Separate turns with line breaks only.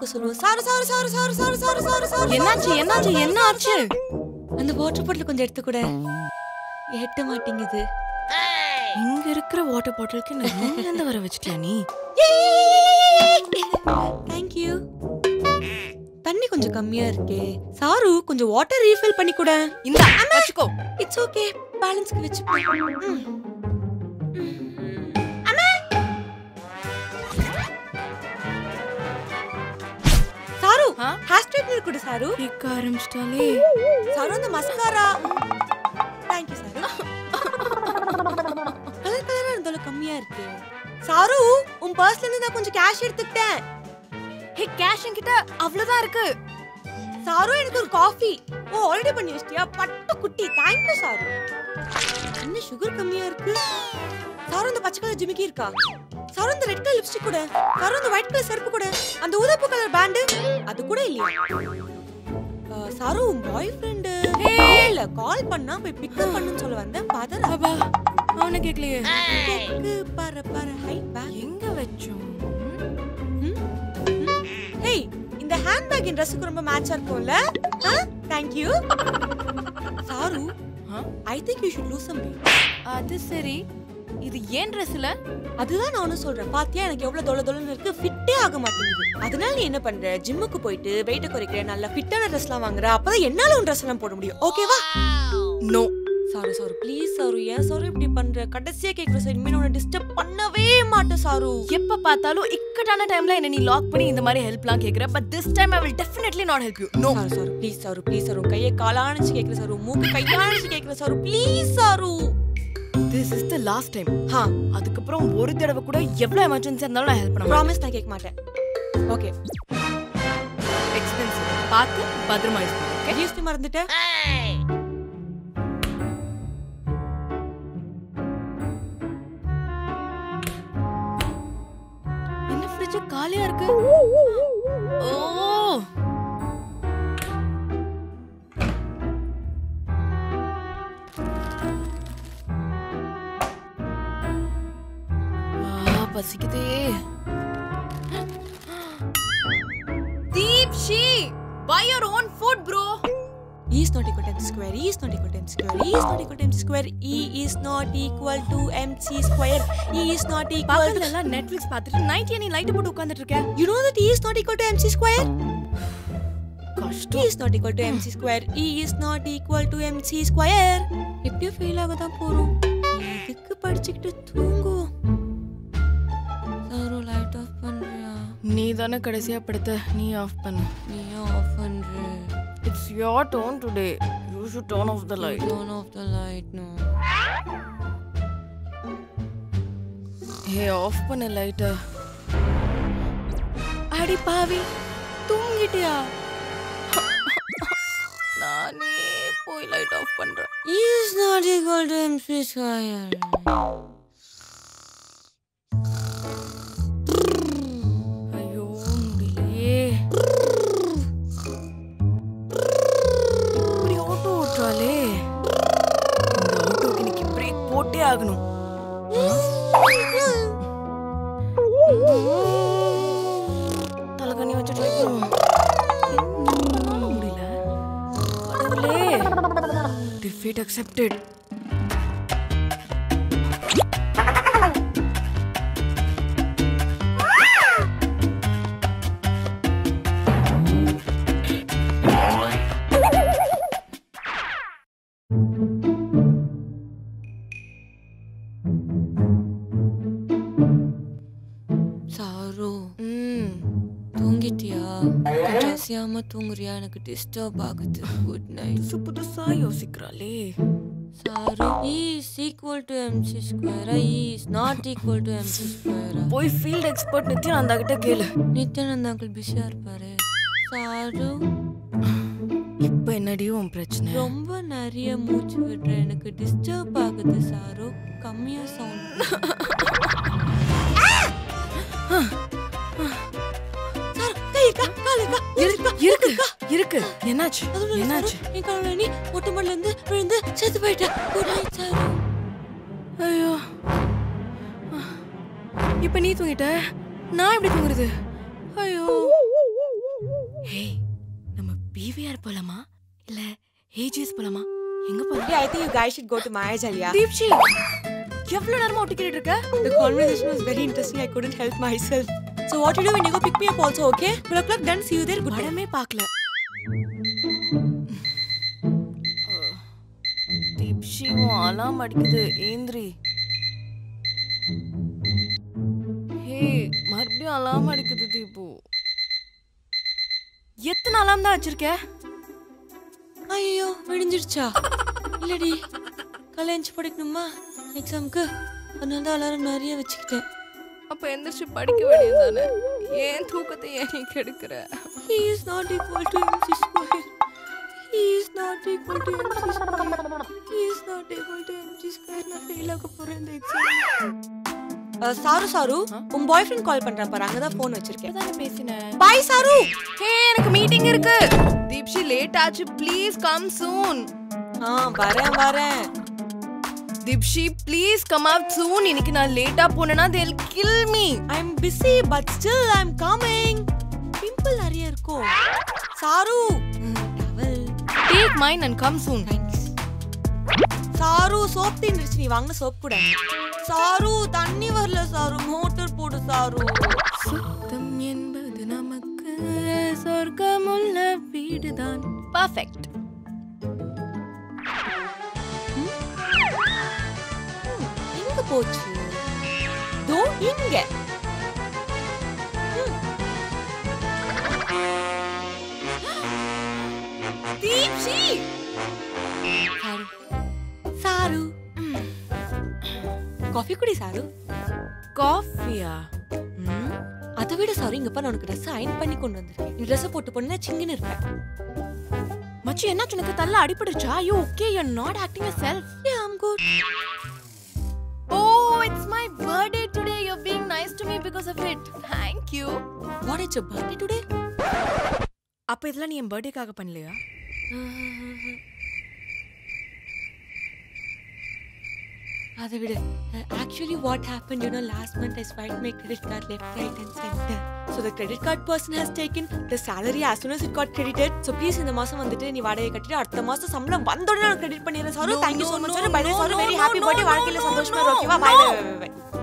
சாருக்கு சொல்லுவோம் சாரு சாரு சாரு சாரு சாரு சாரு சாரு சாரு
என்னாச்சு என்னாச்சு என்ன ஆச்சு
அந்த வாட்டர் பாட்டில் கொஞ்சம் எடுத்து கூட எட்ட மாட்டேங்குது
இங்க இருக்கிற வாட்டர் பாட்டிலுக்கு நான் ரூம்ல இருந்து வர வச்சிட்டியா நீ
தேங்க்யூ தண்ணி கொஞ்சம் கம்மியா இருக்கே சாரு கொஞ்சம் வாட்டர் ரீஃபில் பண்ணி கூட
இந்த வச்சுக்கோ
இட்ஸ் ஓகே பேலன்ஸ்க்கு வச்சு சாரு
ஆ?
ஹேர் ஸ்ட்ரைட்னர் கொடு சாரு
கேட்க ஆரம்பிச்சிட்டாலே
சாரு அந்த மஸ்காரா தேங்க்யூ சாரு கலர் கலரா இருந்தாலும் கம்மியா இருக்கு சாரு உன் பர்ஸ்ல இருந்து நான் கொஞ்சம் கேஷ் எடுத்துக்கிட்டேன்
ஹே கேஷ் என்கிட்ட அவ்வளவுதான் இருக்கு
சாரு எனக்கு ஒரு காஃபி ஓ ஆல்ரெடி பண்ணி வச்சிட்டியா பட்டு குட்டி தேங்க்யூ சாரு என்ன சுகர் கம்மியா இருக்கு சாரு இந்த பச்சை கலர் ஜிமிக்கி இருக்கா சாரு இந்த ரெட் கலர் லிப்ஸ்டிக் கூட சாரு இந்த ஒயிட் கலர் செருப்பு கூட அந்த ஊதப்பு கலர் பேண்டு அது கூட இல்லையா ஆ, சாரு உன் பாய் ஃப்ரெண்டு இல்ல கால் பண்ணா போய் பிக்கப் பண்ணுன்னு சொல்ல வந்தேன் பதற
அப்பா அவனை கேட்கலையே
கொக்கு பர பர ஹை பேக்
எங்க வச்சோம்
ஹேய் இந்த ஹேண்ட் பேக் என் ட்ரெஸ்ஸுக்கு ரொம்ப மேட்சா இருக்கும்ல தேங்க் யூ சாரு
ஆ?
I think you should lose some weight
அது சரி இது ஏன் ட்ரெஸ்ல
அதுதான் நானும் சொல்றேன் பாத்தியா எனக்கு எவ்வளவு தொலை தொலைன்னு இருக்கு ஃபிட்டே ஆக மாட்டேங்குது அதனால நீ என்ன பண்ற ஜிம்முக்கு போயிட்டு வெயிட்ட குறைக்கிற நல்ல ஃபிட்டான ட்ரெஸ்லாம் வாங்குற அப்பதான் என்னால உன் ட்ரெஸ் எல்லாம் போட முடியும் ஓகேவா
நோ
சாரு சாரு ப்ளீஸ் சாரு ஏன் சாரு இப்படி பண்ற கடைசியா கேக்குற சார் இனிமே உன்னை டிஸ்டர்ப் பண்ணவே மாட்டேன் சாரு
எப்ப பார்த்தாலும் இக்கட்டான டைம்ல என்ன நீ லாக் பண்ணி இந்த மாதிரி ஹெல்ப்லாம் கேக்குற but this time I will definitely not help you no
Charu Charu please Charu please Charu உன் கையை காலாணிச்சு கேக்குற சாரு மூக்கு கையாணிச்சு கேக்குற Charu please Charu
this is the last time
ஹா
அதுக்கப்புறம் ஒரு தடவை கூட எவ்வளவு எமர்ஜென்சி இருந்தாலும் நான் ஹெல்ப் பண்ண மாட்டேன்
ப்ராமிஸ் நான் கேட்க மாட்டேன் ஓகே
எக்ஸ்பென்சிவ் பார்த்து பத்திரமா யூஸ் பண்ணு ஓகே
ஜிஎஸ்டி மறந்துட்டேன்
என்ன ஃப்ரிட்ஜ் காலியா இருக்கு ஓ ஆ, பசிக்குதே Deepshi buy your own food bro
E is not equal to MC square. E is not equal to MC square. E is not equal to MC square. E is not equal to MC square. E is not equal
பக்கத்துல
to.
எல்லாம் Netflix பார்த்துட்டு night நீ light போட்டு உட்கார்ந்துட்டு இருக்க
You know that E is not equal to MC square? E
கஷ்டம்
is not equal to MC square. E is not equal to MC square. எப்படியும் fail ஆக தான் போறோம் எதுக்கு படிச்சுக்கிட்டு தூங்குவோம் சாரு லைட் ஆஃப் பண்றியா
நீ தானே கடைசியா படுத்த நீ ஆஃப் பண்ணு
நீயும் ஆஃப் பண்ற
it's your tone today you should turn off the light
Turn off the light no.
Hey off பண்ணு லைட்ட அடி பாவி தூங்கிட்டியா நானே போய் லைட் ஆஃப் பண்றேன்
E is not equal to MC square.
ஐயோ முடியலையே இப்படி ஆட்டோ ஓட்டுறாளே இந்த ஆட்டோக்கு இன்னைக்கு பிரேக் போட்டே ஆகணும் தலைகண்ணி வச்சுட்டு இருக்கணும். என்னால முடியல கடவுளே டிஃபீட் அக்செப்டட்
சாரு
ம்
தூங்கிட்டியா கொஞ்சம் அசையாம தூங்குறியா எனக்கு டிஸ்டர்ப் ஆகுது குட் நைட்
புதுசு புதுசா யோசிக்கிறாளே
Charu E is equal to MC square. E is not equal to MC square.
போய் ஃபீல்ட் எக்ஸ்பர்ட் நித்யானந்தா கிட்ட கேளு
நித்யானந்த் அங்கிள் பிஸியா இருப்பாரு சாரு
இப்ப என்னடி உன் பிரச்சனை
ரொம்ப நிறைய மூச்சு விடுற எனக்கு டிஸ்டர்ப் ஆகுது சாரு கம்மியா சவுண்ட் சார் கை இருக்கா கால் இருக்கா
இருக்கு இருக்கு இருக்கு என்னாச்சு
அதுவும் இல்ல
என்னாச்சு
சாரு, என் காலில் நீ மொட்டை மாடில இருந்து விழுந்து செத்து போயிட்டேன் குட் நைட் சாரு
ஐயோ இப்ப நீ தூங்கிட்ட நான் எப்படி தூங்குறது ஐயோ போலாமா இல்ல ஏஜிஎஸ் போலாமா எங்க போலாம்
Yeah, I think you guys should go to Maya Jalya.
Deepshi எவ்வளவு நேரமா ஒட்டிக்கிட்டு இருக்க
The conversation was very interesting. I couldn't help myself. So what you do when you go pick me up also, okay? 12 o'clock done. See you there. Good night.
படமே பார்க்கல தீப்ஷி உன் அலாம் அடிக்குது ஏந்திரி ஹே மறுபடியும் அலாம் அடிக்குது தீபு எத்தனை அலாம் தான் வச்சிருக்க
ஐயோ விடிஞ்சிருச்சா இல்லடி கல்யாணிச்சு படிக்கணுமா எக்ஸாமுக்கு அதனால தான் அலாரம் நிறைய வச்சுக்கிட்டேன்
அப்ப எந்திரிச்சு படிக்க வேண்டியதுதானே ஏன் தூக்கத்தை ஏன் நீ கெடுக்கிற
He is not equal to MC square. He is not equal to MC square. He is not equal to MC square. நான் ஃபெயில் ஆக போறேன் இந்த எக்ஸாம் சாரு சாரு உன் பாய் ஃப்ரெண்ட் கால் பண்றேன் பாரு அங்கதான் ஃபோன் வச்சிருக்கேன்
இப்பதானே பேசினேன்
பாய் சாரு
ஹே எனக்கு மீட்டிங் இருக்கு தீப்ஷி லேட் ஆச்சு ப்ளீஸ் கம் சூன்
ஆ வரேன் வரேன்
Deepshi please come out soon இன்னைக்கு நான் லேட்டா போனேனா they'll kill me
I am busy but still I am coming pimple நிறைய இருக்கும் Charu towel
take mine and come soon
thanks Charu soap தீந்துருச்சு நீ வாங்கின சோப் கூட சாரு தண்ணி வரல சாரு மோட்டர் போடு சாரு
சுத்தம் என்பது நமக்கு சொர்க்கமுள்ள வீடுதான் பர்ஃபெக்ட்
எங்க போச்சு தோ இங்க
தீப்ஷி
சாரு சாரு காஃபி குடி சாரு
காஃபியா
ம், அதை விட சாரி இங்க நான் உனக்கு ட்ரெஸ் அயன் பண்ணி கொண்டு வந்திருக்கேன் இந்த ட்ரெஸ் போட்டு போனா சிங்குன்னு இருப்பேன்
மச்சி என்னாச்சு உனக்கு தள்ள அடிபடுச்சா you okay you not acting yourself
Yeah, I'm good.
Oh it's my birthday today you being nice to me because of it thank you
What is your birthday today?
அப்ப இதெல்லாம் நீ என் பர்த்டேக்காக பண்ணலையா
அதை விட actually what happen you know last month I swipe my credit card left right and centre so the credit card person has taken the salary as soon as it got credited so please இந்த மாசம் வந்துட்டு நீ வாடகை கட்டிட்டு அடுத்த மாசம் சம்பளம் வந்தோடனே நான் கிரெடிட் பண்ணிடுறேன் sir
No,
thank you
no,
so much
no,
sir bye
no,
sir
no,
very
no,
happy
no,
birthday
no,
வாழ்க்கையில
no,
சந்தோஷமா
no,
ஓகேவா
no.
பை